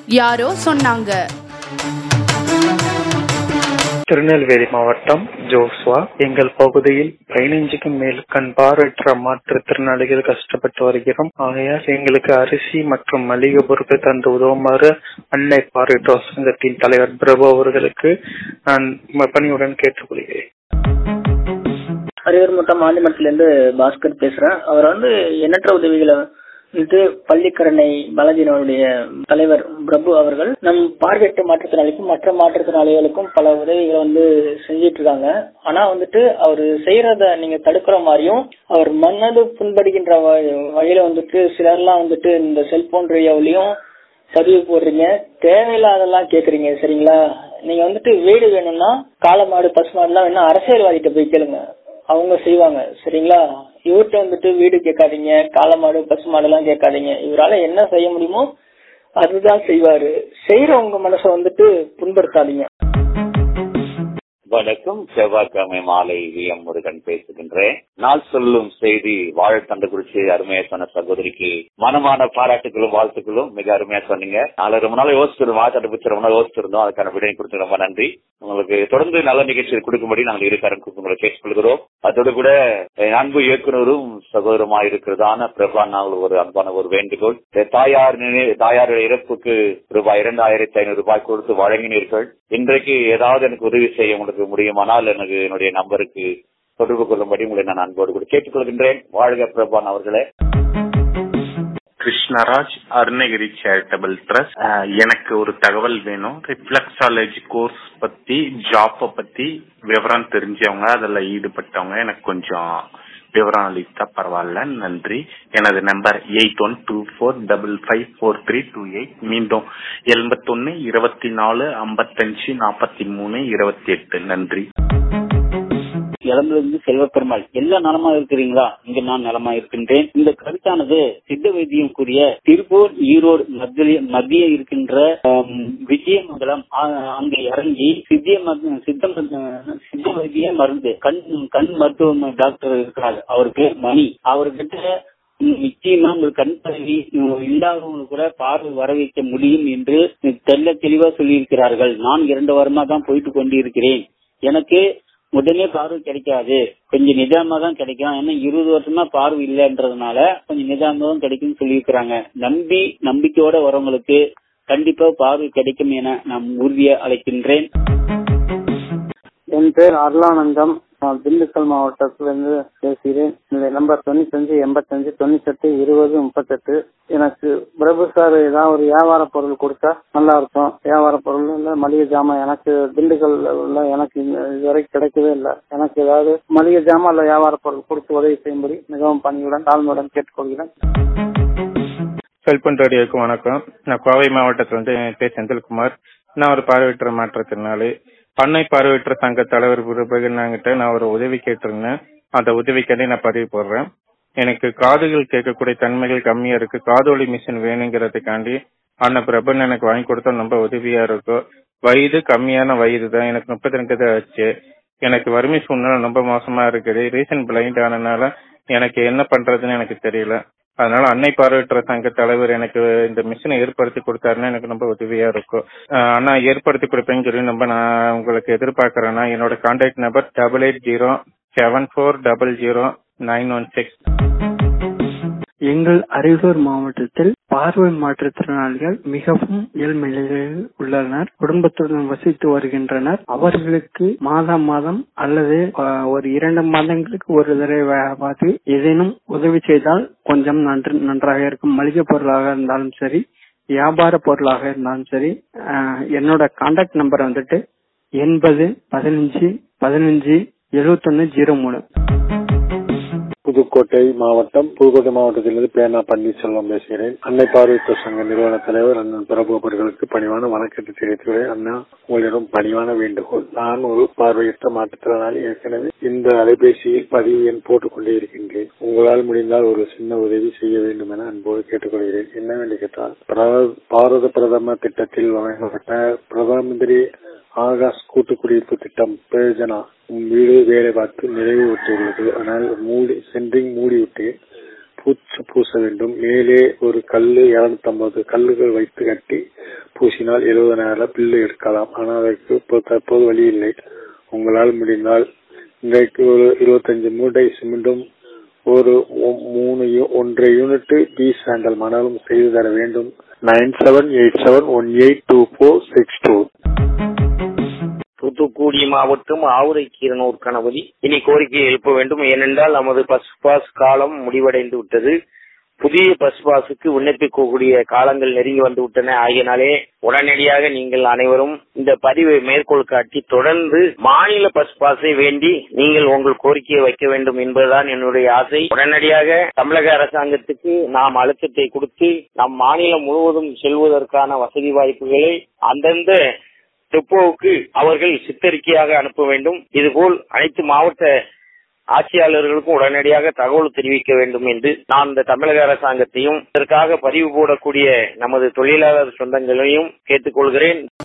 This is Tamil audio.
யாரோ சொன்னாங்க திருநெல்வேலி மாவட்டம் ஜோஸ்வா எங்கள் பகுதியில் பதினைஞ்சுக்கும் மேல் கண் பார்வையற்ற மாற்றுத்திறனாளிகள் கஷ்டப்பட்டு வருகிறோம் ஆகையால் எங்களுக்கு அரிசி மற்றும் மளிகை பொருட்கள் தந்து உதவுமாறு அன்னை பார்வையற்றோர் சங்கத்தின் தலைவர் பிரபு அவர்களுக்கு நான் ம- பணியுடன் கேட்டுக்கொள்கிறேன் அரியர் மட்டம் ஆண்டிமட்டத்திலிருந்து பாஸ்கர் பேசுறேன் அவர் வந்து எண்ணற்ற உதவிகளை வந்து பள்ளிக்கரணை பாலாஜினோருடைய தலைவர் பிரபு அவர்கள் நம் பார்வையற்ற மாற்றுத்திறனாளிக்கும் மற்ற மாற்றுத்திறனாளிகளுக்கும் பல உதவிகளை வந்து செஞ்சிட்டு இருக்காங்க ஆனா வந்துட்டு அவர் செய்யறத நீங்க தடுக்கிற மாதிரியும் அவர் மனது புண்படுகின்ற வ- வகையில வந்துட்டு சிலர்லாம் வந்துட்டு இந்த செல்போன் ரேடியோவிலையும் பதிவு போடுறீங்க தேவையில்லாதெல்லாம் கேக்குறீங்க சரிங்களா நீங்க வந்துட்டு வீடு வேணும்னா காளமாடு பசுமாடுலாம் வேணா அரசியல்வாதிகிட்ட போய் கேளுங்க அவங்க செய்வாங்க சரிங்களா இவர்கிட்ட வந்துட்டு வீடு கேட்காதீங்க காளமாடு பசுமாடு எல்லாம் கேட்காதீங்க இவரால என்ன செய்ய முடியுமோ அதுதான் செய்வாரு செய்யறவங்க மனசை வந்துட்டு புண்படுத்தாதீங்க வணக்கம் செவ்வாய்க்கிழமை மாலை வி எம் முருகன் பேசுகின்றேன் நாள் சொல்லும் செய்தி வாழைத்தண்டு குறிச்சு அருமையா சொன்ன சகோதரிக்கு மனமான பாராட்டுகளும் வாழ்த்துக்களும் மிக அருமையா சொன்னீங்க நாலு ரொம்ப நாள் யோசிச்சிருந்தோம் வாழைத்தண்டு பிடிச்ச ரொம்ப நாள் யோசிச்சிருந்தோம் அதுக்கான விடை கொடுத்து ரொம்ப நன்றி உங்களுக்கு தொடர்ந்து நல்ல நிகழ்ச்சிகள் கொடுக்கும்படி நாங்கள் இருக்காரும் உங்களை கேட்டுக்கொள்கிறோம் அதோடு கூட என் அன்பு இயக்குனரும் சகோதரமா இருக்கிறதான பிரபா நாங்கள் ஒரு அன்பான ஒரு வேண்டுகோள் இந்த தாயார் நினை- தாயாருடைய இறப்புக்கு ரூபாய் இரண்டாயிரத்தி ஐநூறு ரூபாய் கொடுத்து வழங்கினீர்கள் இன்றைக்கு ஏதாவது எனக்கு உதவி செய்ய உங்களுக்கு முடியுமானால் எனக்கு என்னுடைய நம்பருக்கு தொடர்பு கொள்ளும்படி உங்களை நான் அன்போடு கூட கேட்டுக்கொள்கின்றேன் வாழ்க பிரபான் அவர்களே கிருஷ்ணராஜ் அருணகிரி சேரிட்டபிள் ட்ரஸ்ட் எனக்கு ஒரு தகவல் வேணும் ரிஃப்ளெக்ஸாலஜி கோர்ஸ் பத்தி ஜாப்பை பத்தி விவரம் தெரிஞ்சவங்க அதுல ஈடுபட்டவங்க எனக்கு கொஞ்சம் விவரம் அளித்தா பரவாயில்ல நன்றி எனது number eight one two four double five four three two eight மீண்டும் எண்பத்தொன்னு இருபத்தி நாலு ஐம்பத்தஞ்சு நாற்பத்தி மூணு இருபத்தி எட்டு நன்றி இளம்பிலிருந்து செல்வப்பெருமாள் எல்லா நலமா இருக்கிறீங்களா இங்க நான் நலமா இருக்கின்றேன் இந்த கருத்தானது சித்த வைத்தியம் கூடிய திருப்பூர் ஈரோடு மத்திய மத்திய இருக்கின்ற ஆம், விஜயமங்கலம் ஆ, அங்க இறங்கி சித்திய மரு- சித்த மரு- சித்த வைத்திய மருந்து கண் கண் மருத்துவ டாக்டர் இருக்கிறார் அவருக்கு மணி அவர்கிட்ட ம், நிச்சயமா உங்கள் கண் பதவி இல்லாதவங்களுக்கு கூட பார்வை வர வைக்க முடியும் என்று தெல்ல தெளிவா சொல்லியிருக்கிறார்கள் நான் இரண்டு வாரமா தான் போயிட்டு கொண்டிருக்கிறேன் எனக்கு உடனே பார்வை கிடைக்காது கொஞ்சம் நிதானமா தான் கிடைக்கும் ஏன்னா இருபது வருஷமா பார்வை இல்லைன்றதுனால கொஞ்சம் நிதானமா தான் கிடைக்கும்னு சொல்லியிருக்கிறாங்க நம்பி நம்பிக்கையோட வரவங்களுக்கு கண்டிப்பா பார்வை கிடைக்கும் என நான் உறுதியை அழைக்கின்றேன் என் பேர் அருளானந்தம் நான் திண்டுக்கல் மாவட்டத்திலிருந்து பேசுகிறேன் என்னுடைய நம்பர் தொண்ணூத்தஞ்சு எண்பத்தஞ்சு தொண்ணூத்தெட்டு இருபது முப்பத்தெட்டு எனக்கு பிரபு சார் ஏதாவது ஒரு வியாபார பொருள் கொடுத்தா நல்லா இருக்கும் வியாபார பொருள் இல்ல மளிகை ஜாமான் எனக்கு திண்டுக்கல்ல உள்ள எனக்கு இந்த- இதுவரை கிடைக்கவே இல்லை எனக்கு ஏதாவது மளிகை ஜாமான் இல்ல வியாபார பொருள் கொடுத்து உதவி செய்யும்படி மிகவும் பணியுடன் தாழ்மையுடன் கேட்டுக்கொள்கிறேன் செல்போன் ரேடியோக்கு வணக்கம் நான் கோவை மாவட்டத்திலிருந்து என் பேர் செந்தில்குமார் நான் ஒரு பார்வையற்ற மாற்றுத்திறனாளி பண்ணை பார்வையற்ற சங்க தலைவர் பிரபகனாங்கிட்ட நான் ஒரு உதவி கேட்டிருந்தேன் அந்த உதவிக்காண்டி நான் பதிவு போடுறேன் எனக்கு காதுகள் கேட்கக்கூடிய தன்மைகள் கம்மியா இருக்கு காதொலி மிஷின் வேணுங்கிறதுக்காண்டி அண்ணன் பிரபன் எனக்கு வாங்கி கொடுத்தா ரொம்ப உதவியா இருக்கும் வயது கம்மியான வயது தான் எனக்கு முப்பத்தி ரெண்டு தான் ஆச்சு எனக்கு வறுமை சூழ்நிலை ரொம்ப மோசமா இருக்குது ரீசன் பிளைண்ட் ஆனனால எனக்கு என்ன பண்றதுன்னு எனக்கு தெரியல அதனால அன்னை பார்வையற்ற சங்க தலைவர் எனக்கு இந்த மிஷினை ஏற்படுத்தி கொடுத்தாருன்னா எனக்கு ரொம்ப உதவியா இருக்கும் அஹ் அண்ணா ஏற்படுத்தி கொடுப்பேன்னு சொல்லி ரொம்ப நான் உங்களுக்கு எதிர்பார்க்கறேன்னா என்னோட contact number double eight zero seven four double zero nine one six எங்கள் அரியலூர் மாவட்டத்தில் பார்வை மாற்றுத்திறனாளிகள் மிகவும் ஏழ்மை நிலையில் உள்ளனர் குடும்பத்துடன் வசித்து வருகின்றனர் அவர்களுக்கு மாதம் மாதம் அல்லது அஹ், ஒரு இரண்டு மாதங்களுக்கு ஒரு தடவை பார்த்து ஏதேனும் உதவி செய்தால் கொஞ்சம் நன்று நன்றாக இருக்கும் மளிகை பொருளாக இருந்தாலும் சரி வியாபார பொருளாக இருந்தாலும் சரி அஹ், என்னோட கான்டாக்ட் நம்பர் வந்துட்டு எண்பது பதினஞ்சு பதினஞ்சு எழுபத்தொன்னு ஜீரோ மூணு புதுக்கோட்டை மாவட்டம் புதுக்கோட்டை மாவட்டத்திலிருந்து பேனா பன்னீர்செல்வம் பேசுகிறேன் அன்னை பார்வையற்ற சங்க நிறுவன தலைவர் அண்ணன் பிரபு அவர்களுக்கு பணிவான வணக்கத்தை தெரிவித்துக்கிறேன் அண்ணா உங்களிடம் பணிவான வேண்டுகோள் நான் ஒரு பார்வையற்ற மாற்றுத்திறனாளி ஏற்கனவே இந்த அலைபேசியில் பதிவு எண் போட்டுக் கொண்டே இருக்கின்றேன் உங்களால் முடிந்தால் ஒரு சின்ன உதவி செய்ய வேண்டும் என அன்போடு கேட்டுக்கொள்கிறேன் என்னவென்று கேட்டால் பிரா- பாரத பிரதமர் திட்டத்தில் வழங்கப்பட்ட பிரதம மந்திரி ஆகாஷ் கூட்டு குடியிருப்பு திட்டம் பிரயோஜனா உன் வீடு வேலை பார்த்து நிறைவு விட்டுள்ளது ஆனால் மூடி சென்றிங் மூடிவிட்டு பூச்சு பூச வேண்டும் மேலே ஒரு கல்லு இருநூத்தி ஐம்பது கல்லுகள் வைத்து கட்டி பூசினால் எழுபதனாயிரம் பில்லு எடுக்கலாம் ஆனால் அதற்கு இப்போ தற்போது வழி இல்லை உங்களால் முடிந்தால் இன்றைக்கு ஒரு இருபத்தஞ்சு மூட்டை சிமெண்டும் ஒரு ஒ- மூணு யூ- ஒன்றரை யூனிட் பி சாண்டல் மணலும் செய்து தர வேண்டும் nine seven eight seven one eight two four six two Thoothukudi மாவட்டம் ஆவுரை கீரனூர் கணபதி இனி கோரிக்கை எழுப்ப வேண்டும் ஏனென்றால் நமது பஸ் பாஸ் காலம் முடிவடைந்து விட்டது புதிய பஸ் பாஸுக்கு விண்ணப்பிக்கக்கூடிய காலங்கள் நெருங்கி வந்து விட்டன ஆகியனாலே உடனடியாக நீங்கள் அனைவரும் இந்த பதிவை மேற்கோள் காட்டி தொடர்ந்து மாநில பஸ் பாஸை வேண்டி நீங்கள் உங்கள் கோரிக்கையை வைக்க வேண்டும் என்பதுதான் என்னுடைய ஆசை உடனடியாக தமிழக அரசாங்கத்துக்கு நாம் அழுத்தத்தை கொடுத்து நம் மாநிலம் முழுவதும் செல்வதற்கான வசதி வாய்ப்புகளை அந்தந்த டெப்போவுக்கு அவர்கள் சித்தரிக்கையாக அனுப்ப வேண்டும் இதுபோல் அனைத்து மாவட்ட ஆட்சியாளர்களுக்கும் உடனடியாக தகவல் தெரிவிக்க வேண்டும் என்று நான் இந்த தமிழக அரசாங்கத்தையும் இதற்காக பதிவு போடக்கூடிய நமது தொழிலாளர் சொந்தங்களையும் கேட்டுக்கொள்கிறேன்